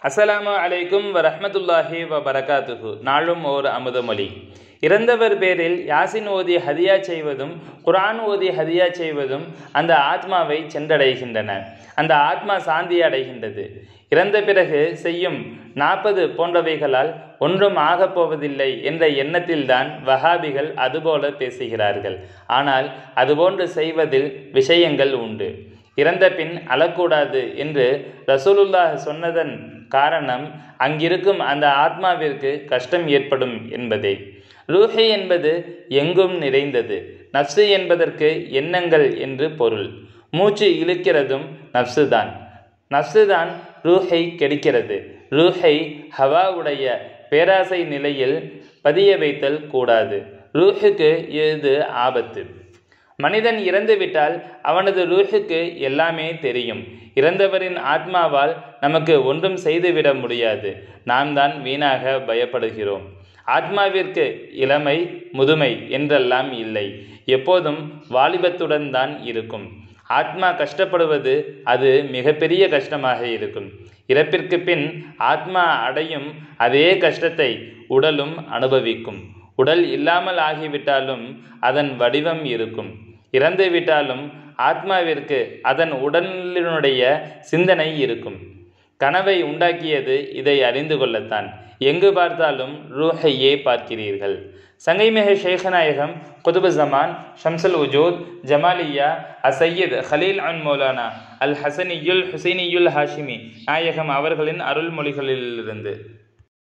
அஸ்ஸலாமு அலைக்கும் வரஹ்மத்துல்லாஹி வ பரகாத்துஹு நாளும் ஓர் அமுதமொழி இறந்தவர் பேரில் யாசின் ஓதி ஹதியா செய்வதும் குர்ஆன் ஓதி ஹதியா செய்வதும் அந்த ஆத்மாவை சென்றடைகின்றன அந்த ஆத்மா சாந்தி அடைகின்றது இறந்த பிறகு செய்யும் நாற்பது போன்றவைகளால் ஒன்றும் ஆகப் போவதில்லை என்ற எண்ணத்தில்தான் வஹாபிகள் அதுபோல பேசுகிறார்கள் ஆனால் அதுபோன்று செய்வதில் விஷயங்கள் உண்டு இறந்த பின் அழக்கூடாது என்று ரசூலுல்லாஹ் சொன்னதன் காரணம் அங்கிருக்கும் அந்த ஆத்மாவிற்கு கஷ்டம் ஏற்படும் என்பதே ரூஹி என்பது எங்கும் நிறைந்தது நப்சு என்பதற்கு எண்ணங்கள் என்று பொருள் மூச்சு இழுக்கிறதும் நப்சுதான் நப்சுதான் ரூஹை கெடுக்கிறது ரூஹை ஹவாவுடைய பேராசை நிலையில் பதிய வைத்தல் கூடாது ரூஹுக்கு இது ஆபத்து மனிதன் இறந்துவிட்டால் அவனது ரூஹுக்கு எல்லாமே தெரியும் இறந்தவரின் ஆத்மாவால் நமக்கு ஒன்றும் செய்துவிட முடியாது நாம் தான் வீணாக பயப்படுகிறோம் ஆத்மாவிற்கு இளமை முதுமை என்றெல்லாம் இல்லை எப்போதும் வாலிபத்துடன் தான் இருக்கும் ஆத்மா கஷ்டப்படுவது அது மிகப்பெரிய கஷ்டமாக இருக்கும் இறப்பிற்கு பின் ஆத்மா அடையும் அதே கஷ்டத்தை உடலும் அனுபவிக்கும் உடல் இல்லாமல் ஆகிவிட்டாலும் அதன் வடிவம் இருக்கும் இறந்து விட்டாலும் ஆத்மாவிற்கு அதன் உடலினுடைய சிந்தனை இருக்கும் கனவை உண்டாக்கியது இதை அறிந்து கொள்ளத்தான் எங்கு பார்த்தாலும் ரூஹையே பார்க்கிறீர்கள் சங்கைமிகு ஷேഖநாயகம் குதுபு ஜமான் ஷம்சல் உஜூத் ஜமாலியா அசையத் ஹலீல் அன் மௌலானா அல் ஹசனியுல் ஹுசைனியுல் ஹாஷிமி நாயகம் அவர்களின் அருள்மொழிகளிலிருந்து